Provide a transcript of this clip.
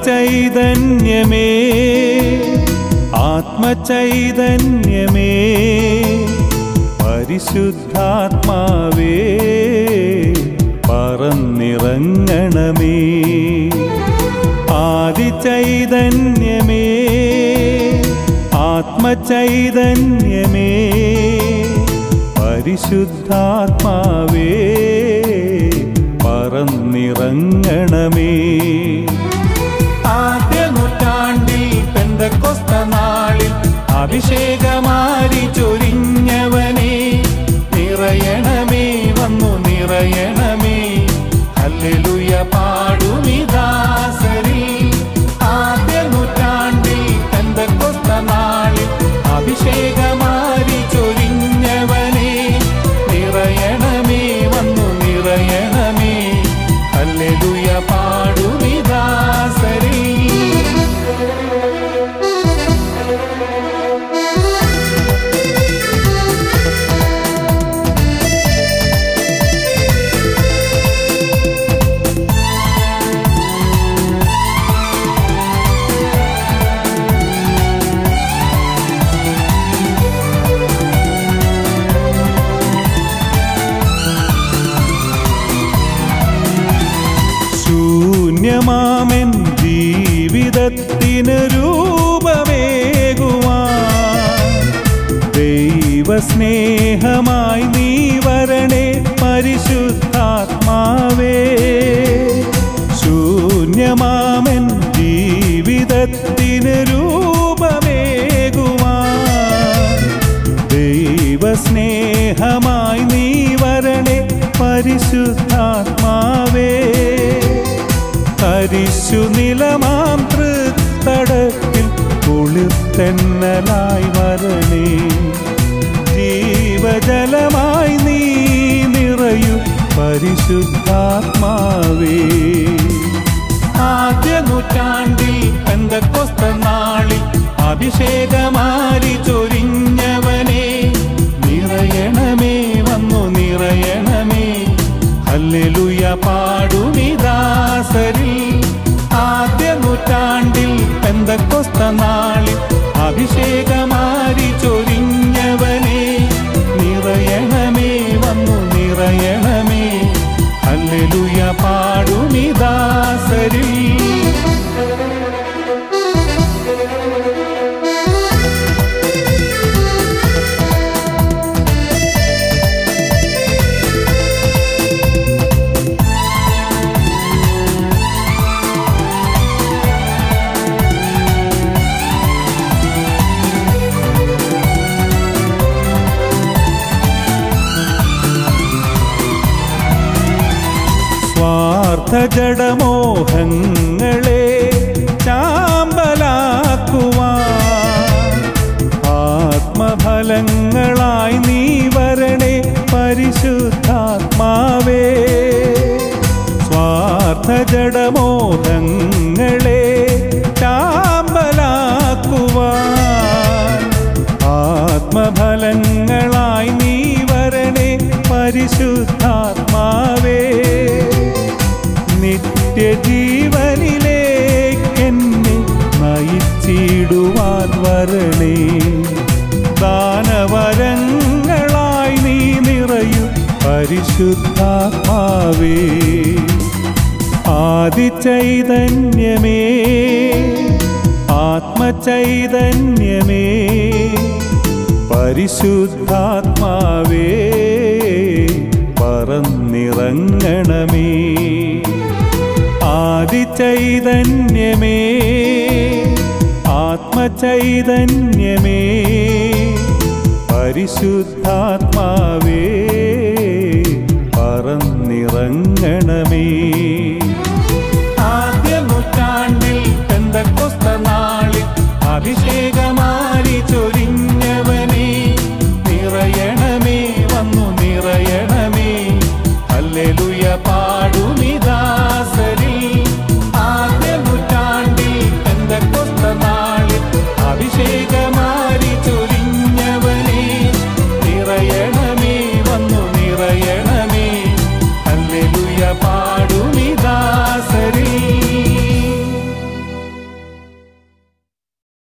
ആദിചൈതന്യമേ ആത്മചൈതന്യമേ പരിശുദ്ധാത്മാവേ പറന്നിറങ്ങണമേ ആദിചൈതന്യമേ ആത്മചൈതന്യമേ പരിശുദ്ധാത്മാവേ പറന്നിറങ്ങണമേ ആദ്യ നൂറ്റാണ്ടിൽ പെന്തക്കൊസ്ത നാളിൽ അഭിഷേകമാരി ചൊരിഞ്ഞവനെ നിറയണമേ വന്നു നിറയണമേ ഹല്ലേലൂയ പാടുമിദാസരിൽ ആദ്യ നൂറ്റാണ്ടിൽ പെന്തക്കൊസ്ത നാളിൽ അഭിഷേകമാരി ചൊരിഞ്ഞവനെ നിറയണമേ വന്നു നിറയണമേ ഹല്ലേലൂയ പാടുമിദാസരിൽ ശൂന്യമാമെൻ ജീവിതത്തിന് രൂപമേകുവാൻ ദൈവസ്നേഹമായി നീ വരണേ പരിശുദ്ധാത്മാവേ ശൂന്യമാമെൻ ജീവിതത്തിന് രൂപമേകുവാൻ ദൈവസ്നേഹമായി നീ വരണേ പരിശുദ്ധാത്മാവേ കരിശു നിലമാം തൃത്തടത്തിൽ കുളിർത്തെന്നലായി വരണേ ജീവജലമായി നീ നിറയു പരിശുദ്ധാത്മാവേ ആദ്യ നൂറ്റാണ്ടിൽ പെന്തക്കൊസ്ത നാളിൽ അഭിഷേകമാരി ചൊരിഞ്ഞവനെ നിറയണമേ വന്നു നിറയണമേ ഹല്ലേലൂയ പാടുമിദാസരിൽ ആദ്യ നൂറ്റാണ്ടിൽ പെന്തക്കൊസ്ത നാളിൽ അഭിഷേകമാരി ചൊരിഞ്ഞവനെ നിറയണമേ വന്നു നിറയണമേ ഹല്ലേലൂയ പാടുമിദാസരിൽ സ്വാർത്ഥ ജഡമോഹങ്ങളെ ചാമ്പലാക്കുവാൻ ആത്മഫലങ്ങളായി നീ വരണേ പരിശുദ്ധാത്മാവേ സ്വാർത്ഥ ജഡമോഹങ്ങളെ ചാമ്പലാക്കുവാൻ ആത്മഫലങ്ങളായി നീ വരണേ പരിശുദ്ധാത്മാവേ നിത്യജീവനിലേക്കെന്നെ നയിച്ചിടുവാൻ വരണേ ദാനവരങ്ങളായി നീ നിറയു പരിശുദ്ധാത്മാവേ ആദിചൈതന്യമേ ആത്മചൈതന്യമേ പരിശുദ്ധാത്മാവേ പറന്നിറങ്ങണമേ ആദിചൈതന്യമേ ആത്മചൈതന്യമേ പരിശുദ്ധാത്മാവേ പറന്നിറങ്ങണമേ ആദ്യ നൂറ്റാണ്ടിൽ പെന്തക്കൊസ്ത നാളിൽ അഭിഷേക